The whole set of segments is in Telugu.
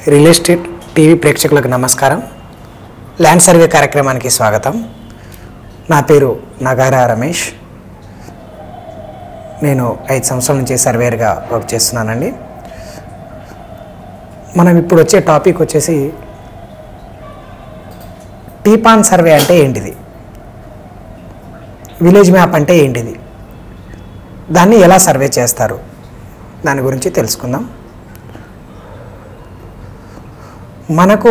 రియల్ ఎస్టేట్ టీవీ ప్రేక్షకులకు నమస్కారం ల్యాండ్ సర్వే కార్యక్రమానికి స్వాగతం నా పేరు నగారా రమేష్ నేను ఐదు సంవత్సరాల నుంచి సర్వేయర్గా వర్క్ చేస్తున్నానండి మనం ఇప్పుడు వచ్చే టాపిక్ వచ్చేసి టీపాన్ సర్వే అంటే ఏంటిది విలేజ్ మ్యాప్ అంటే ఏంటిది దాన్ని ఎలా సర్వే చేస్తారు దాని గురించి తెలుసుకుందాం మనకు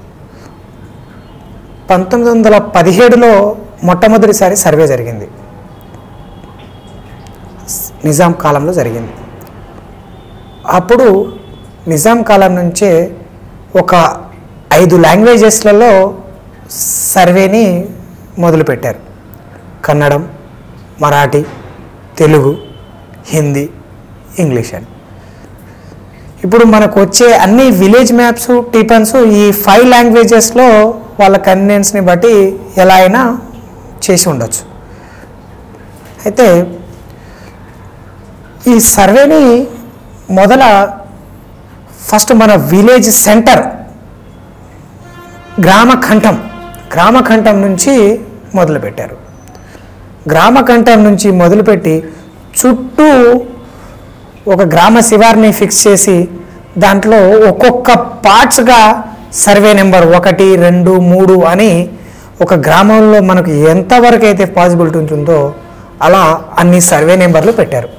పంతొమ్మిది వందల పదిహేడులో మొట్టమొదటిసారి సర్వే జరిగింది నిజాం కాలంలో జరిగింది అప్పుడు నిజాం కాలం నుంచే ఒక ఐదు లాంగ్వేజెస్లలో సర్వేని మొదలుపెట్టారు కన్నడం మరాఠీ తెలుగు హిందీ ఇంగ్లీష్ అని ఇప్పుడు మనకు వచ్చే అన్ని విలేజ్ మ్యాప్స్ టిఫన్స్ ఈ ఫైవ్ లాంగ్వేజెస్లో వాళ్ళ కన్వీనియన్స్ని బట్టి ఎలా అయినా చేసి ఉండొచ్చు అయితే ఈ సర్వేని మొదల ఫస్ట్ మన విలేజ్ సెంటర్ గ్రామకంఠం గ్రామకంఠం నుంచి మొదలుపెట్టారు గ్రామకంఠం నుంచి మొదలుపెట్టి చుట్టూ ఒక గ్రామ శివార్ని ఫిక్స్ చేసి దాంట్లో ఒక్కొక్క పార్ట్స్గా సర్వే నెంబర్ ఒకటి రెండు మూడు అని ఒక గ్రామంలో మనకు ఎంతవరకు అయితే పాసిబిలిటీ ఉంటుందో అలా అన్ని సర్వే నెంబర్లు పెట్టారు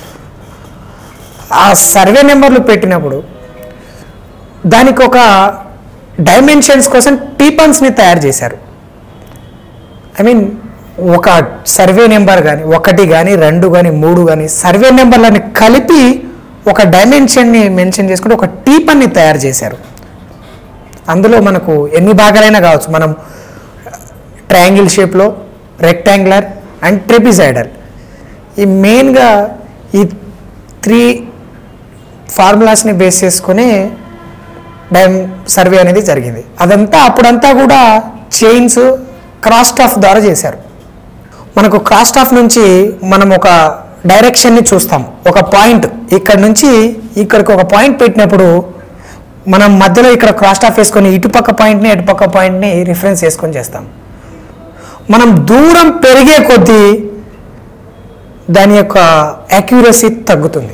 ఆ సర్వే నెంబర్లు పెట్టినప్పుడు దానికి ఒక డైమెన్షన్స్ కోసం టీపన్స్ని తయారు చేశారు ఐ మీన్ ఒక సర్వే నెంబర్ కానీ ఒకటి కానీ రెండు కానీ మూడు కానీ సర్వే నెంబర్లని కలిపి ఒక డైమెన్షన్ని మెన్షన్ చేసుకుంటే ఒక టీపన్ని తయారు చేశారు అందులో మనకు ఎన్ని భాగాలైనా కావచ్చు మనం ట్రయాంగిల్ షేప్లో రెక్టాంగులర్ అండ్ ట్రెపిసైడల్ ఈ మెయిన్గా ఈ త్రీ ఫార్ములాస్ని బేస్ చేసుకుని డైమ్ సర్వే అనేది జరిగింది అదంతా అప్పుడంతా కూడా చైన్స్ క్రాస్ స్టాఫ్ ద్వారా చేశారు మనకు క్రాస్ స్టాఫ్ నుంచి మనం ఒక డైరెక్షన్ని చూస్తాం ఒక పాయింట్ ఇక్కడ నుంచి ఇక్కడికి ఒక పాయింట్ పెట్టినప్పుడు మనం మధ్యలో ఇక్కడ క్రాస్ స్టాఫ్ వేసుకొని ఇటుపక్క పాయింట్ని అటుపక్క పాయింట్ని రిఫరెన్స్ చేసుకొని చేస్తాం మనం దూరం పెరిగే కొద్దీ దాని యొక్క యాక్యురసీ తగ్గుతుంది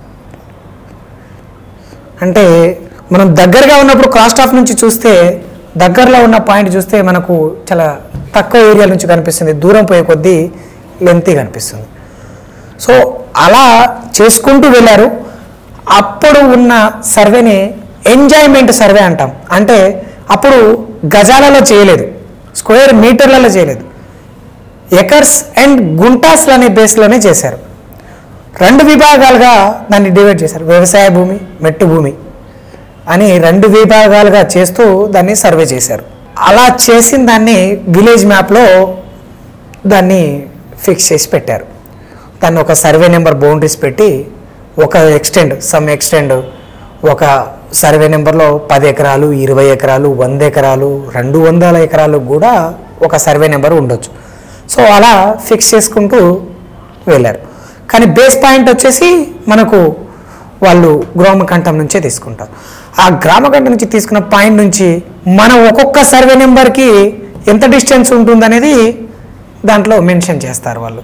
అంటే మనం దగ్గరగా ఉన్నప్పుడు క్రాస్ స్టాఫ్ నుంచి చూస్తే దగ్గరలో ఉన్న పాయింట్ చూస్తే మనకు చాలా తక్కువ ఏరియా నుంచి కనిపిస్తుంది దూరం పోయే కొద్దీ లెంతీ కనిపిస్తుంది సో అలా చేసుకుంటూ వెళ్ళారు అప్పుడు ఉన్న సర్వేని ఎంజాయ్మెంట్ సర్వే అంటాం అంటే అప్పుడు గజాలలో చేయలేదు స్క్వేర్ మీటర్లలో చేయలేదు ఎకర్స్ అండ్ గుంటాస్లు అనే బేస్లోనే చేశారు రెండు విభాగాలుగా దాన్ని డివైడ్ చేశారు వ్యవసాయ భూమి మెట్టు భూమి అని రెండు విభాగాలుగా చేస్తూ దాన్ని సర్వే చేశారు అలా చేసిన దాన్ని విలేజ్ మ్యాప్లో దాన్ని ఫిక్స్ చేసి పెట్టారు దాన్ని ఒక సర్వే నెంబర్ బౌండరీస్ పెట్టి ఒక ఎక్స్టెండ్ సమ్ ఎక్స్టెండ్ ఒక సర్వే నెంబర్లో పది ఎకరాలు ఇరవై ఎకరాలు వంద ఎకరాలు రెండు వందల ఎకరాలు కూడా ఒక సర్వే నెంబర్ ఉండొచ్చు సో అలా ఫిక్స్ చేసుకుంటూ వెళ్ళారు కానీ బేస్ పాయింట్ వచ్చేసి మనకు వాళ్ళు గ్రామకంఠం నుంచే తీసుకుంటారు ఆ గ్రామకంఠం నుంచి తీసుకున్న పాయింట్ నుంచి మనం ఒక్కొక్క సర్వే నెంబర్కి ఎంత డిస్టెన్స్ ఉంటుందనేది దాంట్లో మెన్షన్ చేస్తారు వాళ్ళు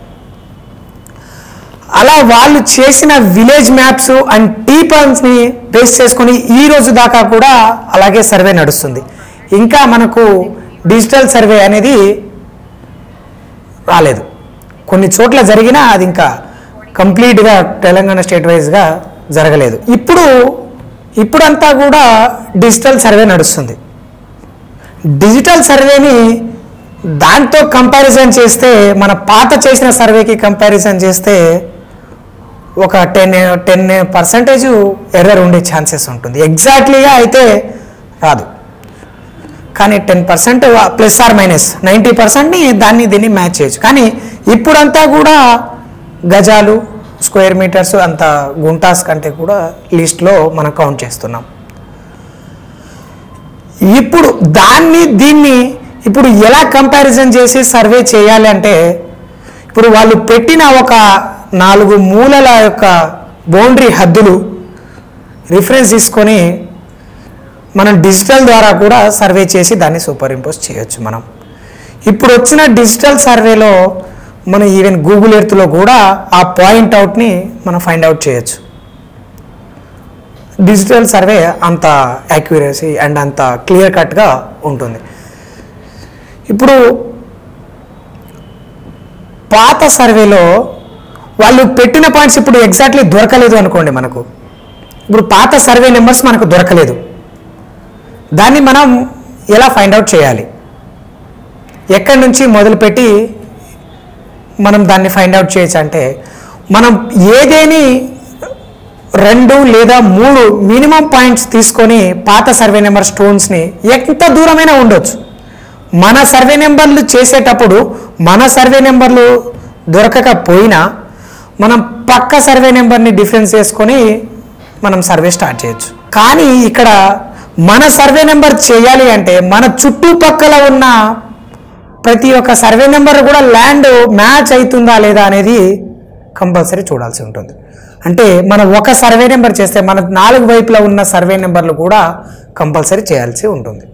అలా వాళ్ళు చేసిన విలేజ్ మ్యాప్స్ అండ్ టీపన్స్ని బేస్ చేసుకుని ఈ రోజు దాకా కూడా అలాగే సర్వే నడుస్తుంది ఇంకా మనకు డిజిటల్ సర్వే అనేది రాలేదు కొన్ని చోట్ల జరిగినా అది ఇంకా కంప్లీట్గా తెలంగాణ స్టేట్ వైజ్గా జరగలేదు ఇప్పుడు ఇప్పుడంతా కూడా డిజిటల్ సర్వే నడుస్తుంది డిజిటల్ సర్వేని దాంతో కంపారిజన్ చేస్తే మన పాత చేసిన సర్వేకి కంపారిజన్ చేస్తే ఒక టెన్ టెన్ పర్సంటేజ్ ఎర్రర్ ఉండే ఛాన్సెస్ ఉంటుంది ఎగ్జాక్ట్లీగా అయితే రాదు కానీ ten percent plus or minus ninety పర్సెంట్ని దాన్ని దీన్ని మ్యాచ్ చేయొచ్చు కానీ ఇప్పుడంతా కూడా గజాలు స్క్వేర్ మీటర్స్ అంత గుంటాస్ కంటే కూడా లిస్ట్లో మనం కౌంట్ చేస్తున్నాం ఇప్పుడు దాన్ని దీన్ని ఇప్పుడు ఎలా కంపారిజన్ చేసి సర్వే చేయాలి అంటే ఇప్పుడు వాళ్ళు పెట్టిన ఒక నాలుగు మూలల యొక్క బౌండరీ హద్దులు రిఫరెన్స్ తీసుకొని మనం డిజిటల్ ద్వారా కూడా సర్వే చేసి దాన్ని సూపర్ ఇంపోజ్ చేయొచ్చు మనం ఇప్పుడు వచ్చిన డిజిటల్ సర్వేలో మనం ఈవెన్ గూగుల్ ఎర్త్లో కూడా ఆ పాయింట్ అవుట్ని మనం ఫైండ్ అవుట్ చేయొచ్చు డిజిటల్ సర్వే అంత యాక్యురసీ అండ్ అంత క్లియర్ కట్గా ఉంటుంది ఇప్పుడు పాత సర్వేలో వాళ్ళు పెట్టిన పాయింట్స్ ఇప్పుడు ఎగ్జాక్ట్లీ దొరకలేదు అనుకోండి మనకు ఇప్పుడు పాత సర్వే నెంబర్స్ మనకు దొరకలేదు దాన్ని మనం ఎలా ఫైండ్ అవుట్ చేయాలి ఎక్కడి నుంచి మొదలుపెట్టి మనం దాన్ని ఫైండ్ అవుట్ చేయొచ్చు అంటే మనం ఏదేని రెండు లేదా మూడు మినిమం పాయింట్స్ తీసుకొని పాత సర్వే నెంబర్ స్టోన్స్ని ఎంత దూరమైనా ఉండొచ్చు మన సర్వే నెంబర్లు చేసేటప్పుడు మన సర్వే నెంబర్లు దొరకకపోయినా మనం పక్క సర్వే నెంబర్ని డిఫరెన్స్ చేసుకొని మనం సర్వే స్టార్ట్ చేయొచ్చు కానీ ఇక్కడ మన సర్వే నెంబర్ చేయాలి అంటే మన చుట్టుపక్కల ఉన్న ప్రతి ఒక్క సర్వే నెంబర్ కూడా ల్యాండ్ మ్యాచ్ అవుతుందా లేదా అనేది కంపల్సరీ చూడాల్సి ఉంటుంది అంటే మనం ఒక సర్వే నెంబర్ చేస్తే మన నాలుగు వైపులా ఉన్న సర్వే నెంబర్లు కూడా కంపల్సరీ చేయాల్సి ఉంటుంది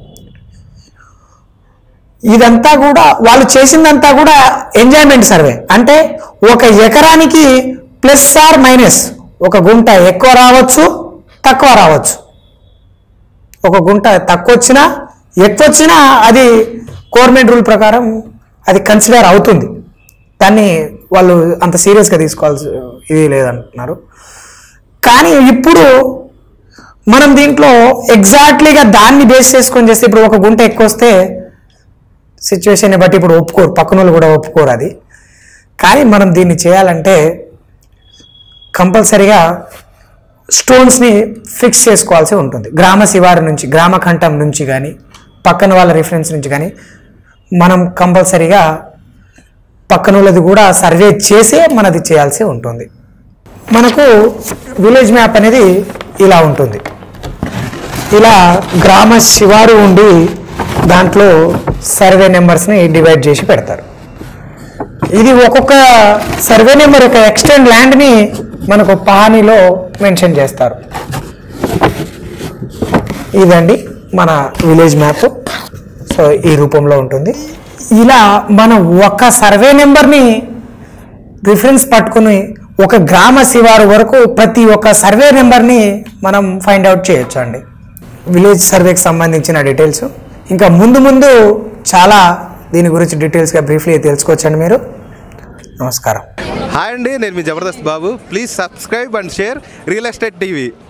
ఇదంతా కూడా వాళ్ళు చేసిందంతా కూడా ఎంజాయ్మెంట్ సర్వే అంటే ఒక ఎకరానికి ప్లస్ ఆర్ మైనస్ ఒక గుంట ఎక్కువ రావచ్చు తక్కువ రావచ్చు ఒక గుంట తక్కువ వచ్చినా ఎక్కువ వచ్చినా అది గవర్నమెంట్ రూల్ ప్రకారం అది కన్సిడర్ అవుతుంది దాన్ని వాళ్ళు అంత సీరియస్గా తీసుకోవాల్సి ఇది లేదంటున్నారు కానీ ఇప్పుడు మనం దీంట్లో ఎగ్జాక్ట్లీగా దాన్ని బేస్ చేసుకొని చేస్తే ఇప్పుడు ఒక గుంట ఎక్కువ వస్తే సిచ్యువేషన్ని బట్టి ఇప్పుడు ఒప్పుకోరు పక్కన వాళ్ళు కూడా ఒప్పుకోరు అది కానీ మనం దీన్ని చేయాలంటే కంపల్సరీగా స్టోన్స్ని ఫిక్స్ చేసుకోవాల్సి ఉంటుంది గ్రామ శివారు నుంచి గ్రామ కంఠం నుంచి కానీ పక్కన వాళ్ళ రిఫరెన్స్ నుంచి కానీ మనం కంపల్సరీగా పక్కన వాళ్ళది కూడా సర్వే చేసే మనది చేయాల్సి ఉంటుంది మనకు విలేజ్ మ్యాప్ అనేది ఇలా ఉంటుంది ఇలా గ్రామ శివారు ఉండి దాంట్లో సర్వే నెంబర్స్ని డివైడ్ చేసి పెడతారు ఇది ఒక్కొక్క సర్వే నెంబర్ యొక్క ఎక్స్టెండ్ ల్యాండ్ని మనకు పానీలో మెన్షన్ చేస్తారు ఇదండి మన విలేజ్ మ్యాప్ సో ఈ రూపంలో ఉంటుంది ఇలా మనం ఒక సర్వే నెంబర్ని రిఫరెన్స్ పట్టుకుని ఒక గ్రామ శివారు వరకు ప్రతి ఒక్క సర్వే నెంబర్ని మనం ఫైండ్ అవుట్ చేయొచ్చు అండి విలేజ్ సర్వేకి సంబంధించిన డీటెయిల్స్ ఇంకా ముందు ముందు చాలా దీని గురించి డీటెయిల్స్గా బ్రీఫ్లీ తెలుసుకోవచ్చండి మీరు నమస్కారం హాయ్ అండి నేను మీ Jabardasth Babu please subscribe and share real estate TV